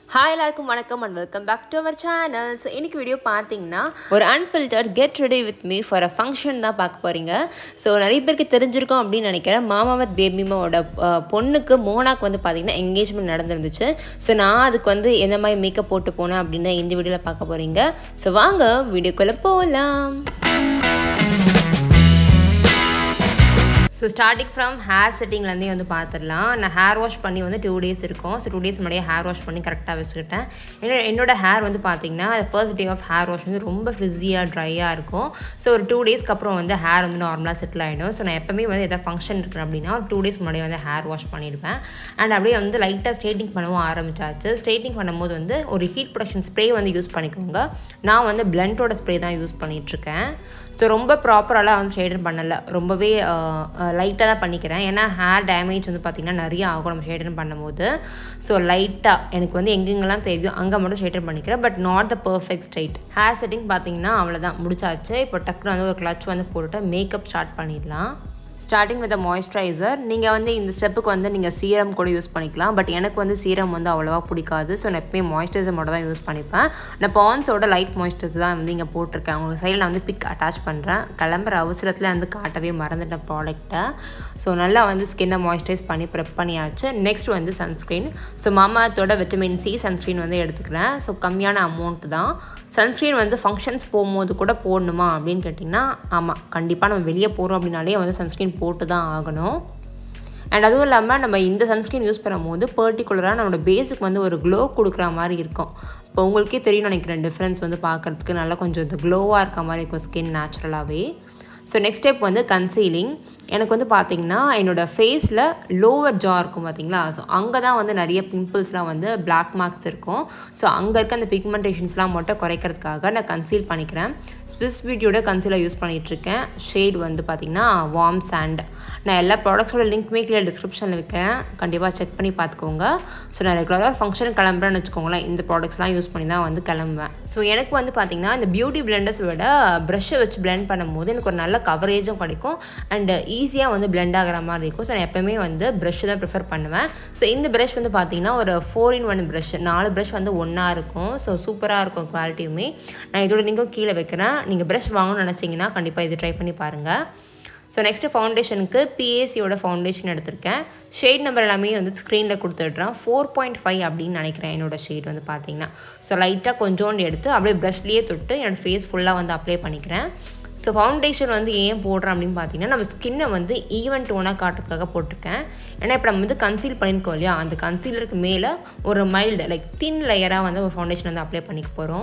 hi எல்லாருக்கும் வணக்கம் and welcome back to our channel so இன்னைக்கு வீடியோ பார்த்தீங்கன்னா ஒரு unfiltered get ready with me for a function தான் பார்க்க போகிறீங்க ஸோ நிறைய பேருக்கு தெரிஞ்சிருக்கும் அப்படின்னு நினைக்கிறேன் மாமாவத் பேபிமாவோட பொண்ணுக்கு மோனாக்கு வந்து பார்த்தீங்கன்னா என்கேஜ்மெண்ட் நடந்துருந்துச்சு ஸோ நான் அதுக்கு வந்து எந்த மாதிரி மேக்கப் போட்டு போனேன் அப்படின்னு இந்த வீடியோவில் பார்க்க போகிறீங்க ஸோ வாங்க வீடியோக்குள்ளே போகலாம் ஸோ ஸ்டார்டிங் ஃப்ரம் ஹேர் செட்டிங்லேருந்தே வந்து பார்த்துடலாம் நான் ஹேர் வாஷ் பண்ணி வந்து டூ டேஸ் இருக்கும் ஸோ டூ டேஸ் முன்னாடியே ஹேர் வாஷ் பண்ணி கரெக்டாக வச்சுக்கிட்டேன் என்னோட என்னோட ஹேர் வந்து பார்த்திங்கன்னா first day of hair wash வந்து ரொம்ப ஃப்ரிஸியாக ட்ரையாக இருக்கும் ஸோ ஒரு டூ டேஸ்க்கு அப்புறம் வந்து ஹேர் வந்து நார்மலாக செட்டில் ஆகிடும் ஸோ நான் எப்போவுமே வந்து எதாவது ஃபங்க்ஷன் இருக்கிறேன் அப்படின்னா ஒரு டூ டேஸ் முன்னாடியே வந்து ஹேர் வாஷ் பண்ணிடுவேன் அண்ட் அப்படியே வந்து லைட்டாக ஸ்ட்ரெயிட்டிங் பண்ணவும் ஆரம்பிச்சாச்சு ஸ்ட்ரெயிட்டிங் பண்ணும்போது வந்து ஒரு ஹீட் ப்ரொடக்ஷன் ஸ்ப்ரே வந்து யூஸ் பண்ணிக்கோங்க நான் வந்து பிளண்டோட ஸ்ப்ரே தான் யூஸ் பண்ணிகிட்ருக்கேன் ஸோ ரொம்ப ப்ராப்பராலாம் வந்து ஸ்ட்ரெயிட்டன் பண்ணலை ரொம்பவே லைட்டாக தான் பண்ணிக்கிறேன் ஏன்னா ஹேர் டேமேஜ் வந்து பார்த்திங்கன்னா நிறைய ஆகும் நம்ம ஸ்ட்ரெயிட்டன் பண்ணும்போது ஸோ லைட்டாக எனக்கு வந்து எங்கெங்கெல்லாம் தெரியும் அங்கே மட்டும் ஸ்ட்ரெயிட்டன் பண்ணிக்கிறேன் but not the perfect straight hair setting பார்த்திங்கன்னா அவ்வளோதான் முடிச்சாச்சு இப்போ டக்குனு வந்து ஒரு கிளச் வந்து போட்டுட்டு மேக்கப் ஸ்டார்ட் பண்ணிடலாம் ஸ்டார்டிங் வித் மாய்ஸ்சரைசர் நீங்கள் வந்து இந்த ஸ்டெப்புக்கு வந்து நீங்கள் சீரம் கூட யூஸ் பண்ணிக்கலாம் பட் எனக்கு வந்து சீரம் வந்து அவ்வளோவா பிடிக்காது ஸோ நான் எப்பயுமே மாய்ஸ்சரைசர் மட்டும் தான் யூஸ் பண்ணிப்பேன் நான் பான்ஸோட லைட் மாய்ஸ்சரைசர் தான் வந்து இங்கே போட்டிருக்கேன் உங்களுக்கு சைடில் நான் வந்து பிக் அட்டாச் பண்ணுறேன் கிளம்புற அவசரத்தில் வந்து காட்டவே மறந்துட்டேன் ப்ராடக்ட்டை ஸோ நல்லா வந்து ஸ்கின்னை மாய்ஸ்சரைஸ் பண்ணி ப்ரெப் பண்ணியாச்சு நெக்ஸ்ட் வந்து சன்ஸ்க்ரீன் ஸோ மாமாத்தோட விட்டமின் சி சன்ஸ்க்ரீன் வந்து எடுத்துக்கிறேன் ஸோ கம்மியான அமௌண்ட் தான் சன்ஸ்க்ரீன் வந்து ஃபங்க்ஷன்ஸ் போகும்போது கூட போடணுமா அப்படின்னு கேட்டிங்கன்னா ஆமாம் கண்டிப்பாக நம்ம வெளியே போகிறோம் அப்படின்னாலே வந்து சன்ஸ்க்ரீன் போட்டு தான் ஆகணும் அண்ட் அதுவும் இல்லாமல் நம்ம இந்த சன்ஸ்க்ரீன் யூஸ் பண்ணும்போது பர்டிகுலராக நம்மளோட பேஸுக்கு வந்து ஒரு க்ளோ கொடுக்குற மாதிரி இருக்கும் இப்போ உங்களுக்கே தெரியும் நினைக்கிறேன் டிஃப்ரென்ஸ் வந்து பார்க்குறதுக்கு நல்லா கொஞ்சம் இது க்ளோவாக இருக்க மாதிரி இருக்கும் ஸ்கின் நேச்சுரலாகவே ஸோ நெக்ஸ்ட் ஸ்டெப் வந்து கன்சீலிங் எனக்கு வந்து பார்த்திங்கன்னா என்னோடய ஃபேஸில் லோவர் ஜா இருக்கும் பார்த்தீங்களா ஸோ அங்கே தான் வந்து நிறைய பிம்பிள்ஸ்லாம் வந்து பிளாக் மார்க்ஸ் இருக்கும் ஸோ அங்கே இருக்க அந்த பிக்மெண்டேஷன்ஸ்லாம் மட்டும் குறைக்கிறதுக்காக நான் கன்சீல் பண்ணிக்கிறேன் ஸ்விஸ் பியூட்டியோட கன்சீலர் யூஸ் பண்ணிகிட்ருக்கேன் ஷேட் வந்து பார்த்திங்கன்னா வார்ம் சாண்ட் நான் எல்லா ப்ராடக்ட்ஸோட லிங்க்மே கீழே டிஸ்கிரிப்ஷனில் வைக்கிறேன் கண்டிப்பாக செக் பண்ணி பார்த்துக்கோங்க ஸோ நான் ரெகுலராக ஃபங்க்ஷன் கிளம்புறேன்னு வச்சுக்கோங்களேன் இந்த ப்ராடக்ட்ஸ்லாம் யூஸ் பண்ணி தான் வந்து கிளம்புவேன் ஸோ எனக்கு வந்து பார்த்திங்கன்னா இந்த பியூட்டி பிளெண்டர்ஸ் விட ப்ரஷ்ஷை வச்சு பிளெண்ட் பண்ணும்போது எனக்கு ஒரு நல்ல கவரேஜும் கிடைக்கும் அண்ட் ஈஸியாக வந்து பிளெண்ட் ஆகிற மாதிரி இருக்கும் ஸோ நான் எப்போயுமே வந்து ப்ரஷ் தான் ப்ரிஃபர் பண்ணுவேன் ஸோ இந்த ப்ரஷ் வந்து பார்த்திங்கன்னா ஒரு ஃபோர் இன் ஒன் ப்ரஷ் நாலு ப்ரஷ் வந்து ஒன்றா இருக்கும் ஸோ சூப்பராக இருக்கும் குவாலிட்டியுமே நான் இதோட லிங்கும் கீழே வைக்கிறேன் நீங்கள் ப்ரஷ் வாங்கணும்னு நினச்சிங்கன்னா கண்டிப்பாக இது ட்ரை பண்ணி பாருங்கள் ஸோ நெக்ஸ்ட்டு ஃபவுண்டேஷனுக்கு பிஏசியோட ஃபவுண்டேஷன் எடுத்திருக்கேன் ஷேட் நம்பர் எல்லாமே வந்து ஸ்க்ரீனில் கொடுத்துட்றேன் ஃபோர் பாயிண்ட் ஃபைவ் அப்படின்னு நினைக்கிறேன் என்னோடய ஷேட் வந்து பார்த்தீங்கன்னா ஸோ லைட்டாக கொஞ்சோண்டு எடுத்து அப்படியே ப்ரஷ்லேயே தொட்டு என்னோடய ஃபேஸ் ஃபுல்லாக வந்து அப்ளை பண்ணிக்கிறேன் ஸோ ஃபவுண்டேஷன் வந்து ஏன் போடுறேன் அப்படின்னு பார்த்தீங்கன்னா நம்ம ஸ்கின்னை வந்து ஈவன் டோனாக காட்டுறதுக்காக போட்டிருக்கேன் ஏன்னா இப்போ நம்ம வந்து கன்சீல் பண்ணியிருக்கோம் இல்லையா அந்த கன்சீலருக்கு மேலே ஒரு மைல்டு லைக் தின் லேயராக வந்து ஒரு ஃபவுண்டேஷன் வந்து அப்ளை பண்ணிக்க போகிறோம்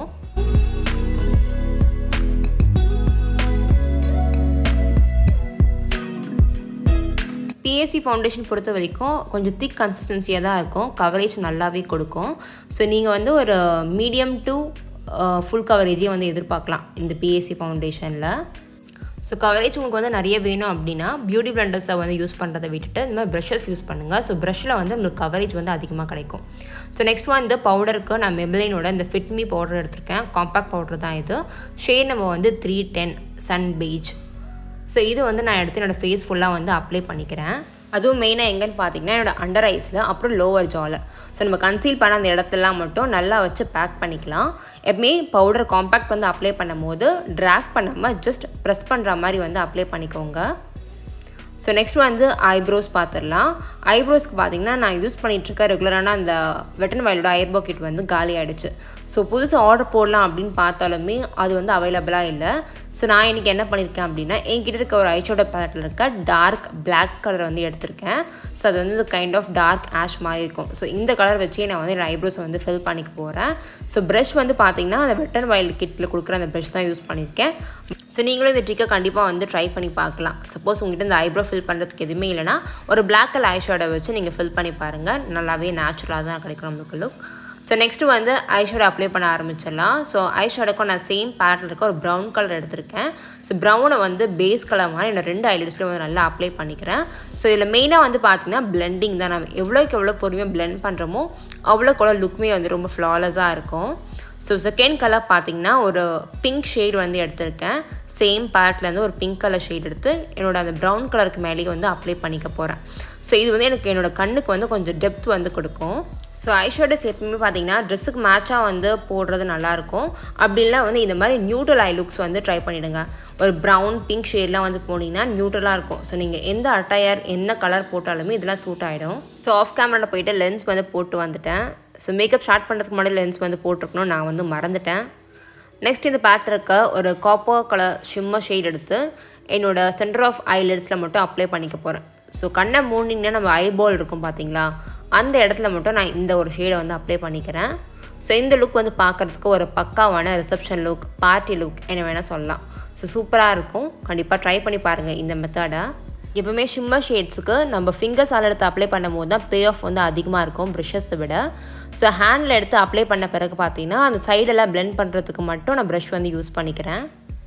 பிஎஸ்சி ஃபவுண்டேஷன் பொறுத்த வரைக்கும் கொஞ்சம் திக் கன்சிஸ்டன்சியாக தான் இருக்கும் கவரேஜ் நல்லாவே கொடுக்கும் ஸோ நீங்கள் வந்து ஒரு மீடியம் டு ஃபுல் கவரேஜே வந்து எதிர்பார்க்கலாம் இந்த பிஎஸ்சி ஃபவுண்டேஷனில் ஸோ கவரேஜ் உங்களுக்கு வந்து நிறைய வேணும் அப்படின்னா பியூட்டி பிளண்டர்ஸை வந்து யூஸ் பண்ணுறதை விட்டுட்டு இந்த மாதிரி ப்ரஷஸ் யூஸ் பண்ணுங்கள் ஸோ ப்ரஷில் வந்து உங்களுக்கு கவரேஜ் வந்து அதிகமாக கிடைக்கும் ஸோ நெக்ஸ்ட் வந்து பவுடருக்கு நான் மெபிலைனோட இந்த ஃபிட்மி பவுடர் எடுத்திருக்கேன் காம்பேக்ட் பவுடர் தான் இது ஷேட் நம்ம வந்து three ten sun peach so இது வந்து நான் எடுத்து என்னோடய ஃபேஸ் ஃபுல்லாக வந்து அப்ளை பண்ணிக்கிறேன் அதுவும் மெயினாக எங்கன்னு பார்த்தீங்கன்னா என்னோடய அண்டர் ஐஸில் அப்புறம் லோவர் ஜாவில் ஸோ நம்ம கன்சீல் பண்ண அந்த இடத்துலாம் மட்டும் நல்லா வச்சு பேக் பண்ணிக்கலாம் எப்பவுமே பவுடர் காம்பேக்ட் வந்து அப்ளை பண்ணும் போது ட்ராக் பண்ணாமல் ஜஸ்ட் ப்ரெஸ் பண்ணுற மாதிரி வந்து அப்ளை பண்ணிக்கோங்க ஸோ நெக்ஸ்ட் வந்து ஐப்ரோஸ் பார்த்துடலாம் ஐப்ரோஸ்க்கு பார்த்தீங்கன்னா நான் யூஸ் பண்ணிகிட்ருக்க ரெகுலரான அந்த வெட்டன் வயலோட ஐர்போ கிட் வந்து காலி ஆகிடுச்சு ஸோ புதுசாக ஆர்டர் போடலாம் அப்படின்னு பார்த்தாலுமே அது வந்து அவைலபிளாக இல்லை ஸோ நான் இன்றைக்கி என்ன பண்ணியிருக்கேன் அப்படின்னா என்கிட்ட இருக்க ஒரு ஐஷோட பேலட்டில் இருக்க டார்க் பிளாக் கலர் வந்து எடுத்திருக்கேன் ஸோ அது வந்து கைண்ட் ஆஃப் டார்க் ஆஷ் மாதிரி இருக்கும் ஸோ இந்த கலர் வச்சே நான் வந்து என்னோட ஐப்ரோஸை வந்து ஃபில் பண்ணிக்க போகிறேன் ஸோ ப்ரஷ் வந்து பார்த்திங்கன்னா அந்த வெட்டன் வயல் கிட்டில் கொடுக்குற அந்த ப்ரஷ் தான் யூஸ் பண்ணியிருக்கேன் ஸோ நீங்களும் இந்த ட்ரிக்கை கண்டிப்பாக வந்து ட்ரை பண்ணி பார்க்கலாம் சப்போஸ் உங்கள்கிட்ட இந்த ஐப்ரோ ஃபில் பண்ணுறதுக்கு எதுவுமே இல்லைனா ஒரு பிளாக் கலர் ஐஷோட வச்சு நீங்கள் ஃபில் பண்ணி பாருங்கள் நல்லாவே நேச்சுரலாக தான் கிடைக்கும் நம்மளுக்கு லுக் ஸோ நெக்ஸ்ட்டு வந்து ஐஷேடோ அப்ளை பண்ண ஆரம்பிச்சிடலாம் ஸோ ஐஷேடோக்கும் நான் சேம் பேட்டில் இருக்க ஒரு ப்ரௌன் கலர் எடுத்திருக்கேன் ஸோ ப்ரௌனை வந்து பேஸ் கலர் மாதிரி என்னோட ரெண்டு ஐலிட்ஸ்லையும் வந்து நல்லா அப்ளை பண்ணிக்கிறேன் ஸோ இதில் மெயினாக வந்து பார்த்திங்கன்னா பிளெண்டிங் தான் நம்ம எவ்வளோக்கு எவ்வளோ பொறுமையாக பிளெண்ட் பண்ணுறோமோ அவ்வளோக்கு அவ்வளோ லுக்குமே வந்து ரொம்ப ஃப்ளாலஸாக இருக்கும் ஸோ செகண்ட் கலர் பார்த்திங்கன்னா ஒரு பிங்க் ஷேட் வந்து எடுத்திருக்கேன் சேம் பேட்லேருந்து ஒரு பிங்க் கலர் ஷேட் எடுத்து என்னோட அந்த ப்ரௌன் கலருக்கு மேலேயே வந்து அப்ளை பண்ணிக்க போகிறேன் ஸோ இது வந்து எனக்கு என்னோடய கண்ணுக்கு வந்து கொஞ்சம் டெப்த் வந்து கொடுக்கும் ஸோ ஐஷேடோஸ் எப்பவுமே பார்த்தீங்கன்னா ட்ரெஸ்ஸுக்கு மேட்சாக வந்து போடுறது நல்லாயிருக்கும் அப்படி இல்லை வந்து இந்த மாதிரி நியூட்ரல் ஐ லுக்ஸ் வந்து ட்ரை பண்ணிவிடுங்க ஒரு ப்ரௌன் பிங்க் ஷேட்லாம் வந்து போனீங்கன்னா நியூட்ரலாக இருக்கும் ஸோ நீங்கள் எந்த அட்டையர் என்ன கலர் போட்டாலுமே இதெல்லாம் சூட் ஆகிடும் ஸோ ஆஃப் கேமராவில் போயிட்டு லென்ஸ் வந்து போட்டு வந்துட்டேன் ஸோ மேக்கப் ஸ்டார்ட் பண்ணுறதுக்கு முன்னாடி லென்ஸ் வந்து போட்டிருக்கணும் நான் வந்து மறந்துட்டேன் நெக்ஸ்ட் இந்த பேட் இருக்க ஒரு காப்பர் கலர் ஷிம்மர் ஷேட் எடுத்து என்னோட சென்டர் ஆஃப் ஐலிட்ஸில் மட்டும் அப்ளை பண்ணிக்க போகிறேன் ஸோ கண்ணை மூடிங்கன்னா நம்ம ஐபால் இருக்கும் பார்த்தீங்களா அந்த இடத்துல மட்டும் நான் இந்த ஒரு ஷேடை வந்து அப்ளை பண்ணிக்கிறேன் ஸோ இந்த லுக் வந்து பார்க்குறதுக்கு ஒரு பக்காவான ரிசப்ஷன் லுக் பார்ட்டி லுக் என்ன வேணால் சொல்லலாம் ஸோ சூப்பராக இருக்கும் கண்டிப்பாக ட்ரை பண்ணி பாருங்கள் இந்த மெத்தடை எப்பவுமே ஷிம்மர் ஷேட்ஸுக்கு நம்ம ஃபிங்கர்ஸ் ஆல் எடுத்து அப்ளை பண்ணும்போது தான் பே ஆஃப் வந்து அதிகமாக இருக்கும் ப்ரஷஸை விட ஸோ ஹேண்டில் எடுத்து அப்ளை பண்ண பிறகு பார்த்தீங்கன்னா அந்த சைடெல்லாம் பிளெண்ட் பண்ணுறதுக்கு மட்டும் நான் ப்ரஷ் வந்து யூஸ் பண்ணிக்கிறேன்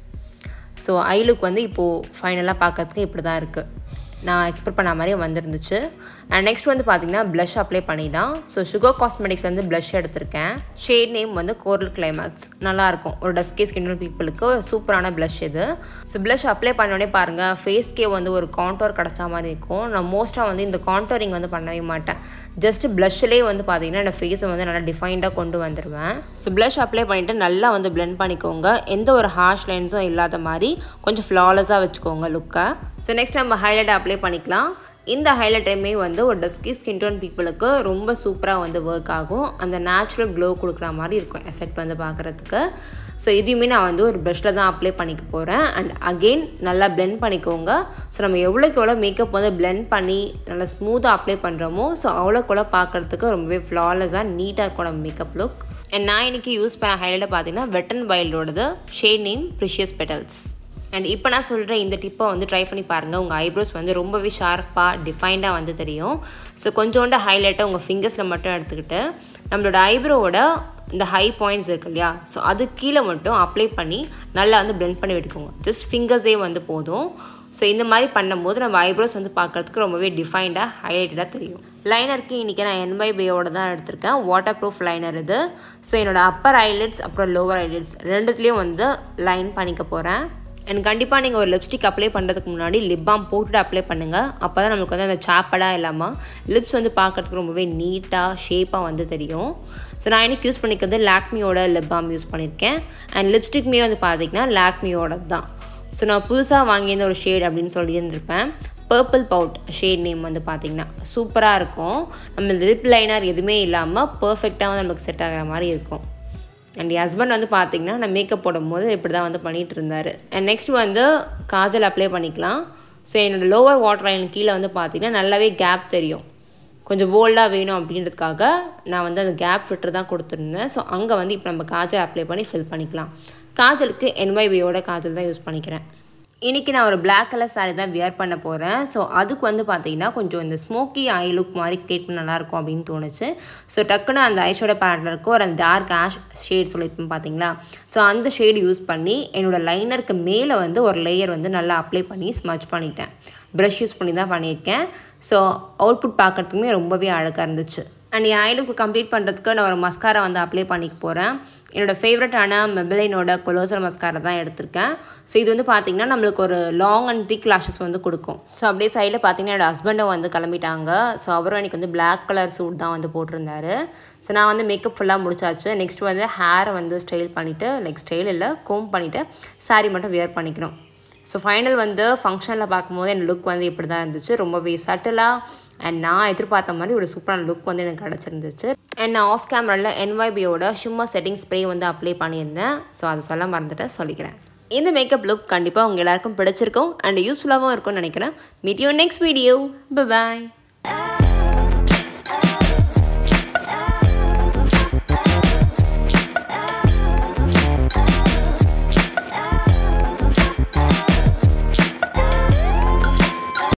ஸோ ஐ லுக் வந்து இப்போது ஃபைனலாக பார்க்கறதுக்கு இப்படி தான் இருக்குது நான் எக்ஸ்பெக்ட் பண்ண மாதிரியே வந்துருந்துச்சு அண்ட் நெக்ஸ்ட் வந்து பார்த்தீங்கன்னா ப்ளஷ் அப்ளை பண்ணி தான் ஸோ சுகர் காஸ்மெட்டிக்ஸ் வந்து ப்ளஷ் எடுத்திருக்கேன் ஷேட் நேம் வந்து கோரல் கிளைமேக்ஸ் நல்லாயிருக்கும் ஒரு டஸ்கே ஸ்கின் பீப்புளுக்கு சூப்பரான ப்ளஷ் இது ஸோ ப்ளஷ் அப்ளை பண்ணோடனே பாருங்கள் ஃபேஸ்க்கே வந்து ஒரு காண்டோர் கிடச்சா மாதிரி இருக்கும் நான் மோஸ்ட்டாக வந்து இந்த காண்டோரிங் வந்து பண்ணவே மாட்டேன் ஜஸ்ட் ப்ளஷ்லேயே வந்து பார்த்தீங்கன்னா என்னோட ஃபேஸை வந்து நல்லா டிஃபைன்டாக கொண்டு வந்துடுவேன் ஸோ ப்ளஷ் அப்ளை பண்ணிவிட்டு நல்லா வந்து பிளெண்ட் பண்ணிக்கோங்க எந்த ஒரு ஹார்ஷ் லைன்ஸும் இல்லாத மாதிரி கொஞ்சம் ஃப்ளாலஸாக வச்சுக்கோங்க லுக்கை ஸோ நெக்ஸ்ட் நம்ம ஹைலைட் அப்ளை பண்ணிக்கலாம் இந்த ஹைலைட்டையுமே வந்து ஒரு டஸ்கி ஸ்கின் டோன் பீப்புளுக்கு ரொம்ப சூப்பராக வந்து ஒர்க் ஆகும் அந்த நேச்சுரல் க்ளோ கொடுக்குற மாதிரி இருக்கும் எஃபெக்ட் வந்து பார்க்குறதுக்கு ஸோ இதையுமே நான் வந்து ஒரு ப்ரஷில் தான் அப்ளை பண்ணிக்க போகிறேன் அண்ட் அகெயின் நல்லா பிளெண்ட் பண்ணிக்கோங்க ஸோ நம்ம எவ்வளோக்கு எவ்வளோ மேக்கப் வந்து பிளெண்ட் பண்ணி நல்லா ஸ்மூத்தாக அப்ளை பண்ணுறோமோ ஸோ அவ்வளோக்கு பார்க்குறதுக்கு ரொம்பவே ஃப்ளாலஸாக நீட்டாக இருக்கும் நம்ம மேக்கப் லுக் அண்ட் நான் இன்றைக்கி யூஸ் பண்ண ஹைலைட்டை பார்த்தீங்கன்னா வெட்டன் வைல்டோடது shade name precious petals and இப்போ நான் சொல்கிற இந்த டிப்பை வந்து ட்ரை பண்ணி பாருங்கள் உங்கள் ஐப்ரோஸ் வந்து ரொம்பவே ஷார்ப்பாக டிஃபைன்டாக வந்து தெரியும் ஸோ கொஞ்சோண்டு ஹைலைட்டை உங்கள் ஃபிங்கர்ஸில் மட்டும் எடுத்துக்கிட்டு நம்மளோட ஐப்ரோவோட இந்த ஹை பாயிண்ட்ஸ் இருக்கு இல்லையா ஸோ அது கீழே மட்டும் அப்ளை பண்ணி நல்லா வந்து பிளெண்ட் பண்ணி விட்டுக்கோங்க ஜஸ்ட் ஃபிங்கர்ஸே வந்து போதும் ஸோ இந்த மாதிரி பண்ணும்போது நம்ம ஐப்ரோஸ் வந்து பார்க்குறதுக்கு ரொம்பவே டிஃபைன்டாக ஹைலைட்டடாக தெரியும் லைனருக்கு இன்றைக்கி நான் என்பை பேயோட தான் எடுத்திருக்கேன் வாட்டர் ப்ரூஃப் லைனர் இது ஸோ என்னோடய அப்பர் ஐலிட்ஸ் அப்புறம் லோவர் ஐலிட்ஸ் ரெண்டுத்துலேயும் வந்து லைன் பண்ணிக்க போகிறேன் அண்ட் கண்டிப்பாக நீங்கள் ஒரு லிப்ஸ்டிக் அப்ளை பண்ணுறதுக்கு முன்னாடி லிப் பாம் போட்டுட்டு அப்ளை பண்ணுங்கள் அப்போ தான் நம்மளுக்கு வந்து அந்த சாப்படாக இல்லாமல் லிப்ஸ் வந்து பார்க்குறதுக்கு ரொம்பவே நீட்டாக ஷேப்பாக வந்து தெரியும் ஸோ நான் எனக்கு யூஸ் பண்ணிக்கிறது லாக்மியோட லிப் பாம் யூஸ் பண்ணியிருக்கேன் அண்ட் லிப்ஸ்டிக்மே வந்து பார்த்தீங்கன்னா லாக்மியோட தான் ஸோ நான் புதுசாக வாங்கியிருந்த ஒரு ஷேட் அப்படின்னு சொல்லியிருந்திருப்பேன் பர்பிள் பவுட் ஷேட் நேம் வந்து பார்த்திங்கன்னா சூப்பராக இருக்கும் நம்ம இந்த லிப் லைனர் எதுவுமே இல்லாமல் பர்ஃபெக்டாக வந்து நம்மளுக்கு செட் ஆகிற மாதிரி இருக்கும் அண்ட் என் ஹஸ்பண்ட் வந்து பார்த்திங்கன்னா நான் மேக்கப் போடும்போது இப்படி தான் வந்து பண்ணிகிட்டு இருந்தார் அண்ட் நெக்ஸ்ட் வந்து காஜல் அப்ளை பண்ணிக்கலாம் ஸோ என்னோடய லோவர் வாட்டர் லைன் கீழே வந்து பார்த்திங்கன்னா நல்லாவே கேப் தெரியும் கொஞ்சம் போல்டாக வேணும் அப்படின்றதுக்காக நான் வந்து அந்த கேப் ஃபிட்டர் தான் கொடுத்துருந்தேன் ஸோ அங்கே வந்து இப்போ நம்ம காஜல் அப்ளை பண்ணி ஃபில் பண்ணிக்கலாம் காஜலுக்கு என்வைபியோட காஜல் தான் யூஸ் பண்ணிக்கிறேன் இன்றைக்கி நான் ஒரு பிளாக் கலர் சாரீ தான் வியர் பண்ண போகிறேன் ஸோ அதுக்கு வந்து பார்த்தீங்கன்னா கொஞ்சம் இந்த ஸ்மோக்கி ஐ லுக் மாதிரி கிரியேட் பண்ண நல்லாயிருக்கும் அப்படின்னு தோணுச்சு ஸோ டக்குன்னு அந்த ஐஷோட பேலட்டில் இருக்க ஒரு அந்த டார்க் ஆஷ் ஷேட் சொல்லியிருப்பேன் பார்த்தீங்களா ஸோ அந்த ஷேடு யூஸ் பண்ணி என்னோடய லைனருக்கு மேலே வந்து ஒரு லேயர் வந்து நல்லா அப்ளை பண்ணி ஸ்மச் பண்ணிட்டேன் ப்ரஷ் யூஸ் பண்ணி தான் பண்ணியிருக்கேன் ஸோ அவுட்புட் பார்க்குறதுக்குமே ரொம்பவே அழகாக இருந்துச்சு அண்ட் என் ஐலுக்கு கம்ப்ளீட் பண்ணுறதுக்கு நான் ஒரு மஸ்காரா வந்து அப்ளை பண்ணிக்க போகிறேன் என்னோடய ஃபேவரட்டான மெபிலைனோட கொலோசல் மஸ்காரா தான் எடுத்திருக்கேன் ஸோ இது வந்து பார்த்திங்கன்னா நம்மளுக்கு ஒரு லாங் அண்ட் திக் லாஷஸ் வந்து கொடுக்கும் ஸோ அப்படியே சைடில் பார்த்தீங்கன்னா என்னோடய ஹஸ்பண்டும் வந்து கிளம்பிட்டாங்க ஸோ அவரும் எனக்கு வந்து பிளாக் கலர் சூட் தான் வந்து போட்டிருந்தாரு ஸோ நான் வந்து மேக்கப் ஃபுல்லாக முடிச்சாச்சு நெக்ஸ்ட் வந்து ஹேரை வந்து ஸ்டைல் பண்ணிவிட்டு லைக் ஸ்டைல் இல்லை கோம் பண்ணிவிட்டு சாரீ மட்டும் வியர் பண்ணிக்கணும் ஸோ ஃபைனல் வந்து ஃபங்க்ஷனில் பார்க்கும்போது என் லுக் வந்து இப்படி தான் இருந்துச்சு ரொம்பவே சட்டிலாக அண்ட் நான் எதிர்பார்த்த மாதிரி ஒரு சூப்பரான லுக் வந்து எனக்கு கிடச்சிருந்துச்சு அண்ட் நான் ஆஃப் கேமராவில் என்வைபியோட சும்மா செட்டிங் ஸ்ப்ரே வந்து அப்ளை பண்ணியிருந்தேன் ஸோ அதை சொல்ல மறந்துட்டேன் சொல்லிக்கிறேன் இந்த மேக்கப் லுக் கண்டிப்பாக உங்கள் எல்லாருக்கும் பிடிச்சிருக்கும் அண்ட் யூஸ்ஃபுல்லாகவும் இருக்கும்னு நினைக்கிறேன் meet you next video bye